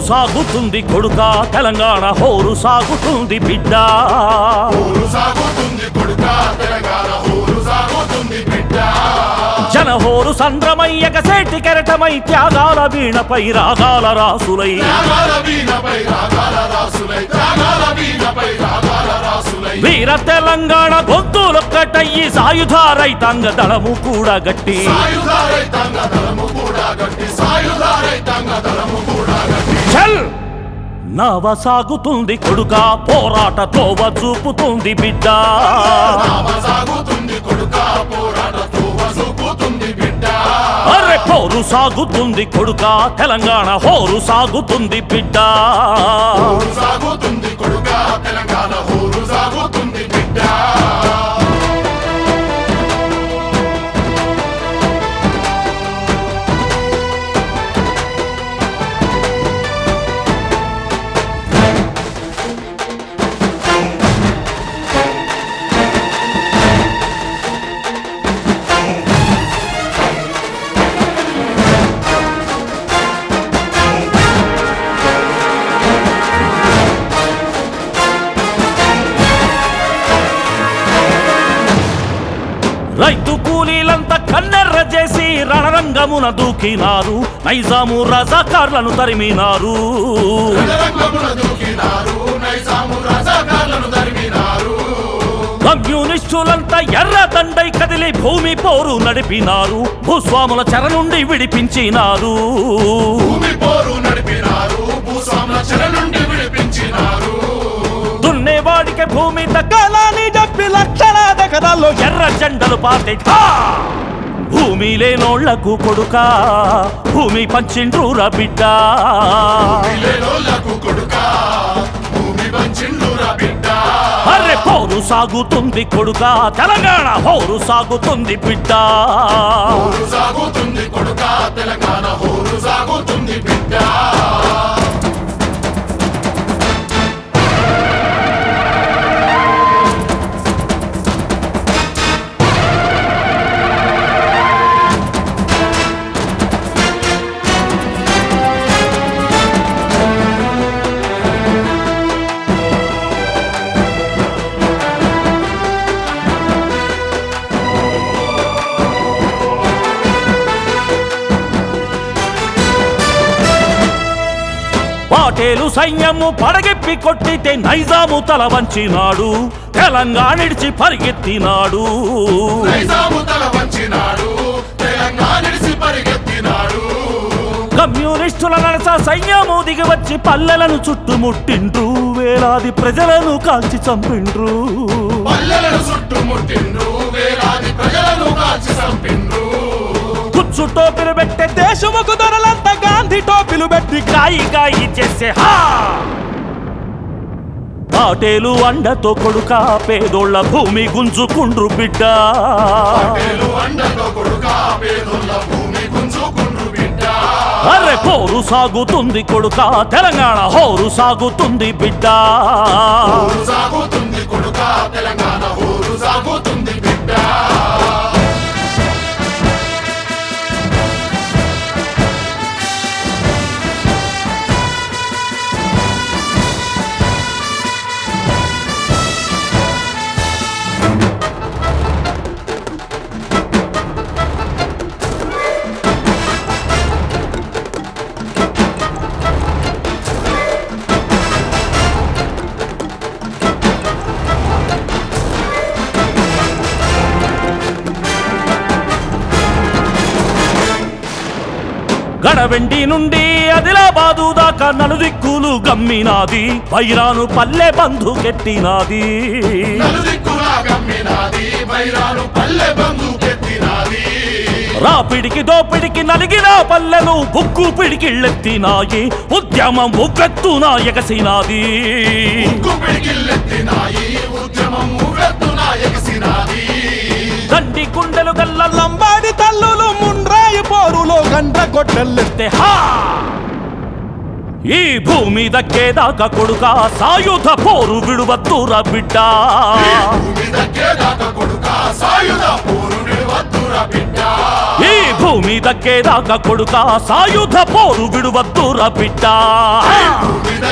సాగుతుంది కొడుక తెలంగాణ హోరు సాగుతుంది బిడ్డ ఊరు సాగుతుంది కొడుక తెలంగాణ ఊరు సాగుతుంది బిడ్డ జనహోరు సంద్రమయ్యక సేటి కెరటమై త్యాగాల వీణపై రాగాల రాసులై త్యాగాల వీణపై రాగాల రాసులై త్యాగాల వీణపై రాగాల రాసులై వీర తెలంగాణ గొంతులొక్కటయ్యి సాయుధ రైతాంగ దళము కూడా గట్టి సాయుధ రైతాంగ దళము కూడా గట్టి సాయుధ రైతాంగ దళము కూడా గట్టి చల్ నవ సాగుతుంది కొడుక పోరాట తోవ చూపుతుంది బిడ్డ నామ సాగుతుంది కొడుక పోరాట తోవ చూపుతుంది బిడ్డ అరె పోరు సాగుతుంది కొడుక తెలంగాణ హోరు సాగుతుంది బిడ్డ ఊరు సాగుతుంది కొడుక తెలంగాణ ఊరు సాగుతుంది బిడ్డ రైతు కూలీలంతా కన్నెర్ర చేసి రణరంగమున దూకినారు నైజాము రజాకార్లను తరిమినారు రంగమున దూకినారు నైజాము రజాకార్లను తరిమినారు కమ్యూనిస్టులంతా ఎర్ర దండై కదిలి భూమి పోరు నడిపినారు భూస్వాముల చెర నుండి విడిపించినారు భూమి పోరు నడిపినారు భూస్వాముల చెర నుండి విడిపించినారు దున్నేవాడికి భూమి దక్కాలని డెబ్బై లక్షల ఎకరాల్లో ఎర్ర జెండలు పాతే భూమి లేనోళ్లకు కొడుక భూమి పంచిండ్రుర బిడ్డ విలేలోళ్ళకు కొడుక భూమి వంచిండురా బిడ్డ అర్రె పోరు సాగుతుంది కొడుక తెలంగాణ హోరు సాగుతుంది బిడ్డ ఊరు సాగుతుంది కొడుక తెలంగాణ ఊరు సాగుతుంది బిడ్డ పాటేలు సైన్యము పడగెప్పి కొట్టితే నైజాము తల వంచినాడు తెలంగాణిడిచి పరిగెత్తినాడు నైజాము తల వంచినాడు తెలంగాణ నిడిసి పరిగెత్తినాడు కమ్యూనిస్టుల నడస సైన్యము దిగి వచ్చి పల్లెలను చుట్టుముట్టిండ్రు వేలాది ప్రజలను కాల్చి చంపిండ్రు పల్లెలను చుట్టుముట్టిండ్రు వేలాది ప్రజలను కాల్చి చంపిండ్రు కుచ్చు టోపీలు పెట్టే దేశముకు దొరలంతా గాంధీ టోపీలు పెట్టి కాయి కాయి చేసే హా పాటేలు అండతో కొడుక పేదోళ్ళ భూమి గుంజుకుండ్రు బిడ్డ పేలు అండతో కొడుక పేదోళ్ళ భూమి గుంజుకుండ్రు బిడ్డ అర్రె పోరు సాగుతుంది కొడుక తెలంగాణ హోరు సాగుతుంది బిడ్డ ఊరు సాగుతుంది కొడుక తెలంగాణ ఊరు సాగుతుంది బిడ్డ గడవెండి నుండి ఆదిలాబాదు దాకా నలుదిక్కులు గమ్మినాది వైరాను పల్లె బంధుకెట్టినాది నలుదిక్కులా గమ్మినాది బైరాలు పల్లె బంధుకెత్తినాది రాపిడికి దోపిడికి నలిగిన పల్లెలు బుక్కు పిడికిళ్ళెత్తినాయి ఉద్యమం ఉగ్గెత్తున ఎగసినాది ఉక్కు పిడికిల్లెత్తినాయి ఉద్యమం ఉవ్వెత్తున ఎగసినాది దండి గుండెలు గల్ల లంబాడి తల్లులు ముండ్రాయి పోరులో గంట కొట్టెల్లెత్తే హా ఈ భూమి దక్కేదాకా కొడుక సాయుధ పోరు విడువద్దురా బిడ్డ భూమి దక్కేదాకా కొడుకా సాయుధ పోరు నిలవద్దురా బిడ్డ ఈ భూమి దక్కేదాకా కొడుక సాయుధ పోరు విడువద్దురా బిడ్డ భూమి